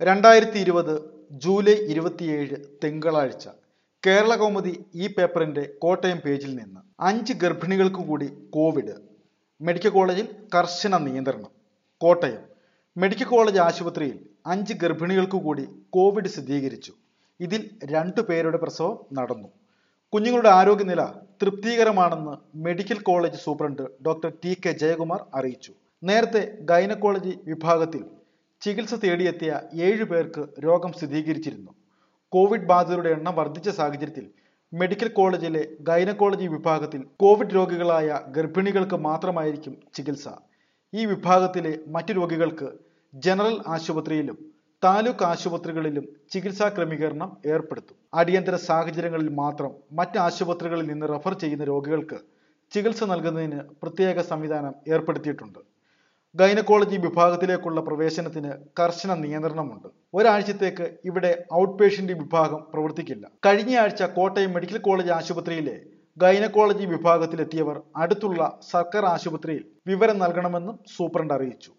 രണ്ടായിരത്തി ഇരുപത് ജൂലൈ ഇരുപത്തിയേഴ് തിങ്കളാഴ്ച കേരള കൗമുദി ഈ പേപ്പറിന്റെ കോട്ടയം പേജിൽ നിന്ന് അഞ്ച് ഗർഭിണികൾക്ക് കൂടി കോവിഡ് മെഡിക്കൽ കോളേജിൽ കർശന നിയന്ത്രണം കോട്ടയം മെഡിക്കൽ കോളേജ് ആശുപത്രിയിൽ അഞ്ച് ഗർഭിണികൾക്ക് കൂടി കോവിഡ് സ്ഥിരീകരിച്ചു ഇതിൽ രണ്ടു പേരുടെ പ്രസവം നടന്നു കുഞ്ഞുങ്ങളുടെ ആരോഗ്യനില തൃപ്തികരമാണെന്ന് medical college superintendent doctor T K Jayakumar അറിയിച്ചു നേരത്തെ ഗൈനക്കോളജി വിഭാഗത്തിൽ ചികിത്സ തേടിയെത്തിയ ഏഴു പേർക്ക് രോഗം സ്ഥിരീകരിച്ചിരുന്നു കോവിഡ് ബാധിതരുടെ എണ്ണം വർദ്ധിച്ച സാഹചര്യത്തിൽ മെഡിക്കൽ കോളേജിലെ ഗൈനക്കോളജി വിഭാഗത്തിൽ കോവിഡ് രോഗികളായ ഗർഭിണികൾക്ക് മാത്രമായിരിക്കും ചികിത്സ ഈ വിഭാഗത്തിലെ മറ്റു രോഗികൾക്ക് ജനറൽ ആശുപത്രിയിലും താലൂക്ക് ആശുപത്രികളിലും ചികിത്സാ ക്രമീകരണം ഏർപ്പെടുത്തും അടിയന്തര സാഹചര്യങ്ങളിൽ മാത്രം മറ്റ് ആശുപത്രികളിൽ നിന്ന് റഫർ ചെയ്യുന്ന രോഗികൾക്ക് ചികിത്സ നൽകുന്നതിന് പ്രത്യേക സംവിധാനം ഏർപ്പെടുത്തിയിട്ടുണ്ട് ഗൈനക്കോളജി വിഭാഗത്തിലേക്കുള്ള പ്രവേശനത്തിന് കർശന നിയന്ത്രണമുണ്ട് ഒരാഴ്ചത്തേക്ക് ഇവിടെ ഔട്ട് പേഷ്യന്റ് വിഭാഗം പ്രവർത്തിക്കില്ല കഴിഞ്ഞ ആഴ്ച കോട്ടയം മെഡിക്കൽ കോളേജ് ആശുപത്രിയിലെ ഗൈനക്കോളജി വിഭാഗത്തിലെത്തിയവർ അടുത്തുള്ള സർക്കാർ ആശുപത്രിയിൽ വിവരം നൽകണമെന്നും സൂപ്രണ്ട് അറിയിച്ചു